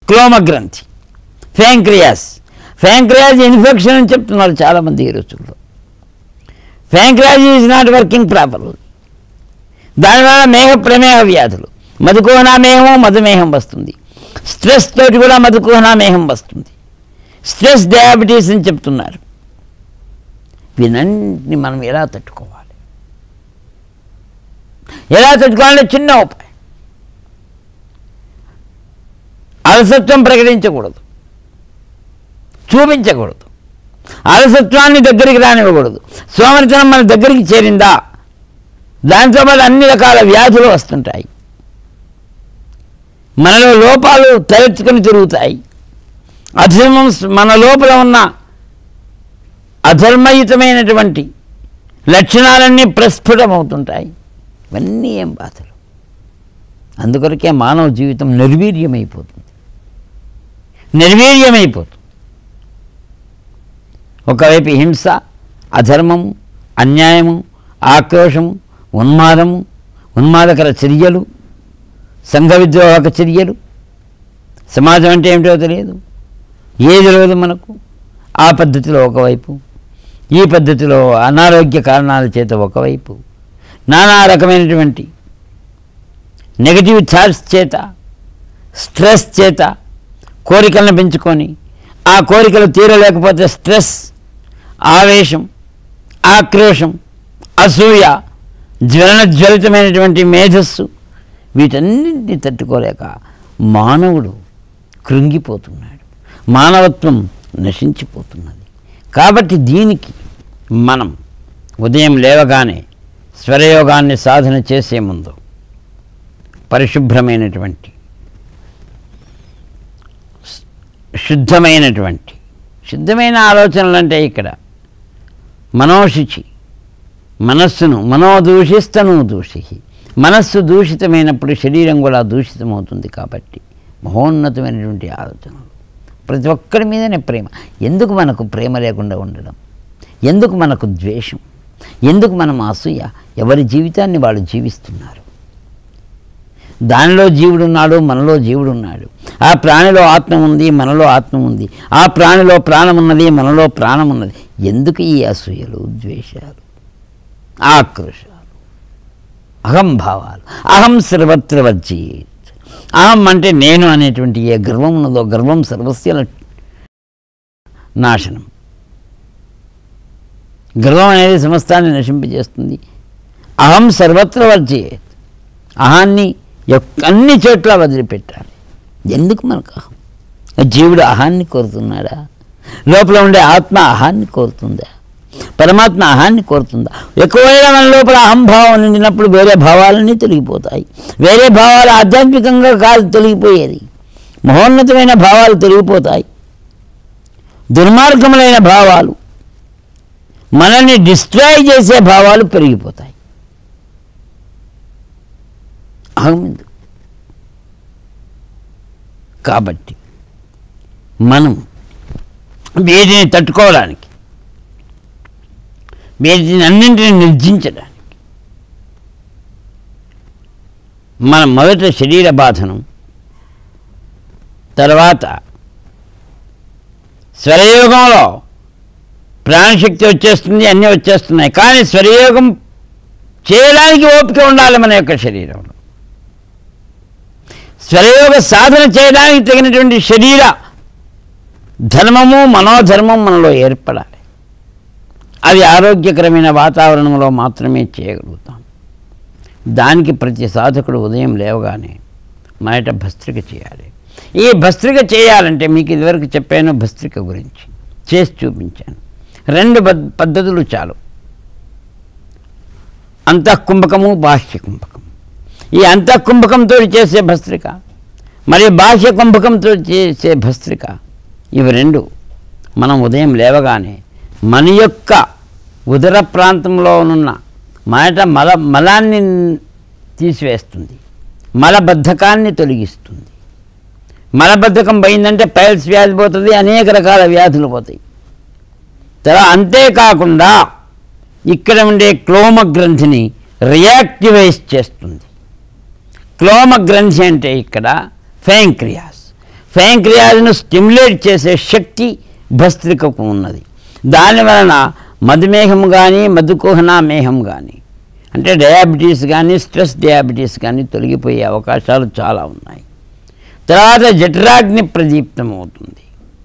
క్లోమ గ్రంథి ఫ్యాంక్రియాస్ ఫ్యాంక్రియాస్ ఇన్ఫెక్షన్ అని చెప్తున్నారు చాలామంది ఈ రోజుల్లో pancreas is not working properly దానివల్ల మేఘ ప్రమేహ వ్యాధులు మధుకోహనామేహము మధుమేహం వస్తుంది స్ట్రెస్ తోటి కూడా మధుకోహనామేహం వస్తుంది స్ట్రెస్ డయాబెటీస్ అని చెప్తున్నారు వీనన్నింటిని మనం ఎలా తట్టుకోవాలి ఎలా తట్టుకోవాలంటే చిన్న ఉపాయం అలసత్వం ప్రకటించకూడదు చూపించకూడదు అలసత్వాన్ని దగ్గరికి రానివ్వకూడదు సోమరితనం మన దగ్గరికి చేరిందా దాంతో పాటు అన్ని రకాల వ్యాధులు వస్తుంటాయి మనలో లోపాలు తలెత్తుకొని తిరుగుతాయి అధర్మం మన లోపల ఉన్న అధర్మయుతమైనటువంటి లక్షణాలన్నీ ప్రస్ఫుటమవుతుంటాయి ఇవన్నీ ఏం బాధలు అందుకొరకే మానవ జీవితం నిర్వీర్యమైపోతుంది నిర్వీర్యమైపోతుంది ఒకవైపు హింస అధర్మము అన్యాయము ఆక్రోశము ఉన్మాదము ఉన్మాదకర చర్యలు సంఘ విద్రోహక చర్యలు సమాజం అంటే ఏమిటో తెలియదు ఏది లేదు మనకు ఆ పద్ధతిలో ఒకవైపు ఈ పద్ధతిలో అనారోగ్య కారణాల చేత ఒకవైపు నానా రకమైనటువంటి నెగటివ్ థాట్స్ చేత స్ట్రెస్ చేత కోరికలను పెంచుకొని ఆ కోరికలు తీరలేకపోతే స్ట్రెస్ ఆవేశం ఆక్రోశం అసూయ జ్వలన జ్వలితమైనటువంటి మేధస్సు వీటన్నింటినీ తట్టుకోలేక మానవుడు కృంగిపోతున్నాడు మానవత్వం నశించిపోతున్నది కాబట్టి దీనికి మనం ఉదయం లేవగానే స్వరయోగాన్ని సాధన చేసే ముందు పరిశుభ్రమైనటువంటి శుద్ధమైనటువంటి శుద్ధమైన ఆలోచనలు అంటే ఇక్కడ మనోశుచి మనస్సును మనోదూషిస్తను దూషి మనస్సు దూషితమైనప్పుడు శరీరం కూడా దూషితమవుతుంది కాబట్టి మహోన్నతమైనటువంటి ఆలోచనలు ప్రతి ఒక్కరి మీదనే ప్రేమ ఎందుకు మనకు ప్రేమ లేకుండా ఉండడం ఎందుకు మనకు ద్వేషం ఎందుకు మనం అసూయ ఎవరి జీవితాన్ని వాళ్ళు జీవిస్తున్నారు దానిలో జీవుడున్నాడు మనలో జీవుడున్నాడు ఆ ప్రాణిలో ఆత్మ ఉంది మనలో ఆత్మ ఉంది ఆ ప్రాణిలో ప్రాణం ఉన్నది మనలో ప్రాణం ఉన్నది ఎందుకు ఈ అసూయలు ద్వేషాలు ఆక్రోశాలు అహంభావాలు అహం సర్వత్ర వర్జీత్ అహం అంటే నేను అనేటువంటి ఏ గర్వం ఉన్నదో గర్వం సర్వస్య నాశనం గర్వం అనేది సమస్తాన్ని నశింపజేస్తుంది అహం సర్వత్ర వర్జయేత్ అహాన్ని యొక్క అన్ని చోట్ల వదిలిపెట్టాలి ఎందుకు మనకు అహం జీవుడు అహాన్ని కోరుతున్నాడా లోపల ఉండే ఆత్మ అహాన్ని కోరుతుందా పరమాత్మ అహాన్ని కోరుతుందా ఎక్కువైనా మన లోపల అహంభావం నిండినప్పుడు వేరే భావాలన్నీ తొలగిపోతాయి వేరే భావాలు ఆధ్యాత్మికంగా కాదు తొలగిపోయేది మహోన్నతమైన భావాలు తొలగిపోతాయి దుర్మార్గములైన భావాలు మనల్ని డిస్ట్రాయ్ చేసే భావాలు పెరిగిపోతాయి అహం ఎందుకు కాబట్టి మనం వీటిని తట్టుకోవడానికి వీటిని అన్నింటిని నిర్జించడానికి మనం మొదట శరీర బాధను తర్వాత స్వరయోగంలో ప్రాణశక్తి వచ్చేస్తుంది అన్నీ వచ్చేస్తున్నాయి కానీ స్వరయోగం చేయడానికి ఓపిక ఉండాలి మన యొక్క శరీరంలో స్వరయోగ సాధన చేయడానికి తగినటువంటి శరీర ధర్మము మనోధర్మం మనలో ఏర్పడాలి అది ఆరోగ్యకరమైన వాతావరణంలో మాత్రమే చేయగలుగుతాం దానికి ప్రతి సాధకుడు ఉదయం లేవగానే మొదట భస్త్రిక చేయాలి ఈ భస్త్రిక చేయాలంటే మీకు ఇదివరకు చెప్పాను భస్త్రిక గురించి చేసి చూపించాను రెండు పద్- పద్ధతులు చాలు అంతఃకుంభకము బాహ్య కుంభకం ఈ అంతఃకుంభకంతో చేసే భస్త్రిక మరియు బాహ్య కుంభకంతో చేసే భస్త్రిక ఇవి రెండు మనం ఉదయం లేవగానే మన యొక్క ఉదర ప్రాంతంలో ఉన్న మాట మల మలాన్ని తీసివేస్తుంది మలబద్ధకాన్ని తొలగిస్తుంది మలబద్ధకం పోయిందంటే పైల్స్ వ్యాధి పోతుంది అనేక రకాల వ్యాధులు పోతాయి తర్వాత అంతేకాకుండా ఇక్కడ ఉండే క్లోమ గ్రంథిని రియాక్టివైజ్ చేస్తుంది క్లోమ గ్రంథి అంటే ఇక్కడ ఫ్యాంక్రియాస్ ప్యాంక్రియాజ్ను స్టిమ్యులేట్ చేసే శక్తి భస్త్రికకు ఉన్నది దాని వలన మధుమేహం కానీ మధుకోహన మేహం కానీ అంటే డయాబెటీస్ కానీ స్ట్రెస్ డయాబెటీస్ కానీ తొలగిపోయే అవకాశాలు చాలా ఉన్నాయి తర్వాత జఠరాగ్ని ప్రదీప్తం అవుతుంది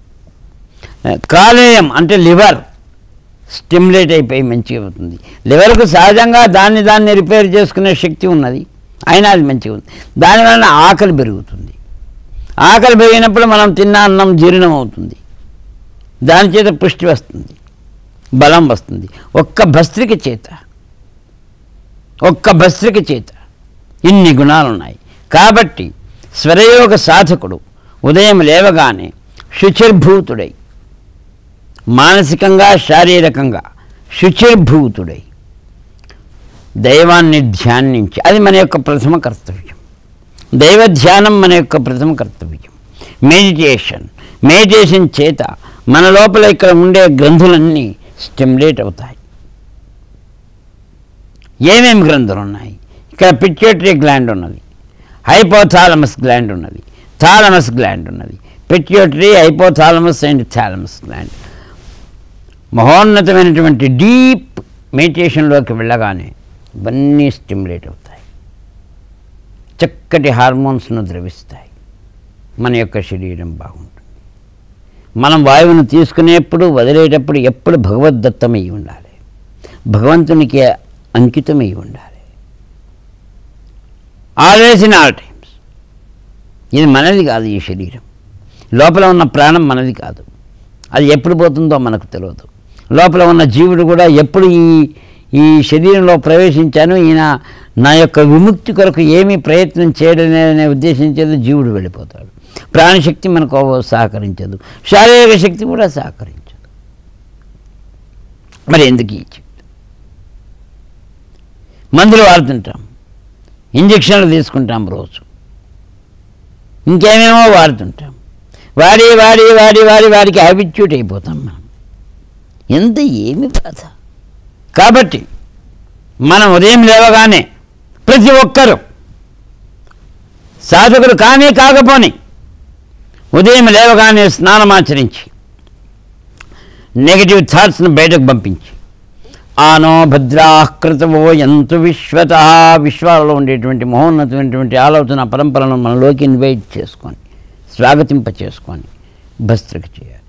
కాలేయం అంటే లివర్ స్టిమ్యులేట్ అయిపోయి మంచిగా అవుతుంది లివర్కు సహజంగా దాన్ని దాన్ని రిపేర్ చేసుకునే శక్తి ఉన్నది అయినా అది మంచిగా ఉంది దానివలన ఆకలి పెరుగుతుంది ఆకలి పెరిగినప్పుడు మనం తిన్న అన్నం జీర్ణం అవుతుంది దాని చేత పుష్టి వస్తుంది బలం వస్తుంది ఒక్క భస్త్రిక చేత ఒక్క భస్త్రిక చేత ఇన్ని గుణాలు ఉన్నాయి కాబట్టి స్వరయోగ సాధకుడు ఉదయం లేవగానే శుచిర్భూతుడై మానసికంగా శారీరకంగా శుచిర్భూతుడై దైవాన్ని ధ్యానించి అది మన యొక్క ప్రథమ కర్తవ్యం దైవ ధ్యానం మన యొక్క ప్రథమ కర్తవ్యం మెడిటేషన్ మెడిటేషన్ చేత మన లోపల ఇక్కడ ఉండే గ్రంథులన్నీ స్టిమ్యులేట్ అవుతాయి ఏమేమి గ్రంథులు ఉన్నాయి ఇక్కడ పిట్యూటరీ గ్లాండ్ ఉన్నది హైపోథాలమస్ గ్లాండ్ ఉన్నది థాలమస్ గ్లాండ్ ఉన్నది pituitary hypothalamus and thalamus gland మహోన్నతమైనటువంటి డీప్ మెడిటేషన్లోకి వెళ్ళగానే ఇవన్నీ స్టిమ్యులేట్ అవుతాయి చక్కటి హార్మోన్స్ను ద్రవిస్తాయి మన యొక్క శరీరం బాగుంటుంది మనం వాయువును తీసుకునేప్పుడు వదిలేటప్పుడు ఎప్పుడు భగవద్దత్తమై ఉండాలి భగవంతునికి అంకితమై ఉండాలి ఆల్వేస్ ఇన్ ఆల్ టైమ్స్ ఇది మనది కాదు ఈ శరీరం లోపల ఉన్న ప్రాణం మనది కాదు అది ఎప్పుడు పోతుందో మనకు తెలియదు లోపల ఉన్న జీవుడు కూడా ఎప్పుడు ఈ ఈ శరీరంలో ప్రవేశించాను ఈయన నా యొక్క విముక్తి కొరకు ఏమీ ప్రయత్నం చేయడనే ఉద్దేశించేది జీవుడు వెళ్ళిపోతాడు ప్రాణశక్తి మనకు సహకరించదు శారీరక శక్తి కూడా సహకరించదు మరి ఎందుకు ఈ జీవితం మందులు వాడుతుంటాం ఇంజక్షన్లు తీసుకుంటాం రోజు ఇంకేమేమో వాడుతుంటాం వాడి వాడి వాడి వాడి వాడికి హ్యాబిట్యూట్ అయిపోతాం మనం ఎంత ఏమి బాధ కాబట్టి మనం ఉదయం లేవగానే ప్రతి ఒక్కరూ సాధకుడు కానీ కాకపోని ఉదయం లేవగానే స్నానమాచరించి నెగిటివ్ థాట్స్ను బయటకు పంపించి ఆనో భద్రాకృతవో ఎంతు విశ్వత విశ్వాలలో ఉండేటువంటి మహోన్నతమైనటువంటి ఆలోచన పరంపరను మనలోకి ఇన్వైట్ చేసుకొని స్వాగతింప చేసుకొని భస్త్రిక చేయాలి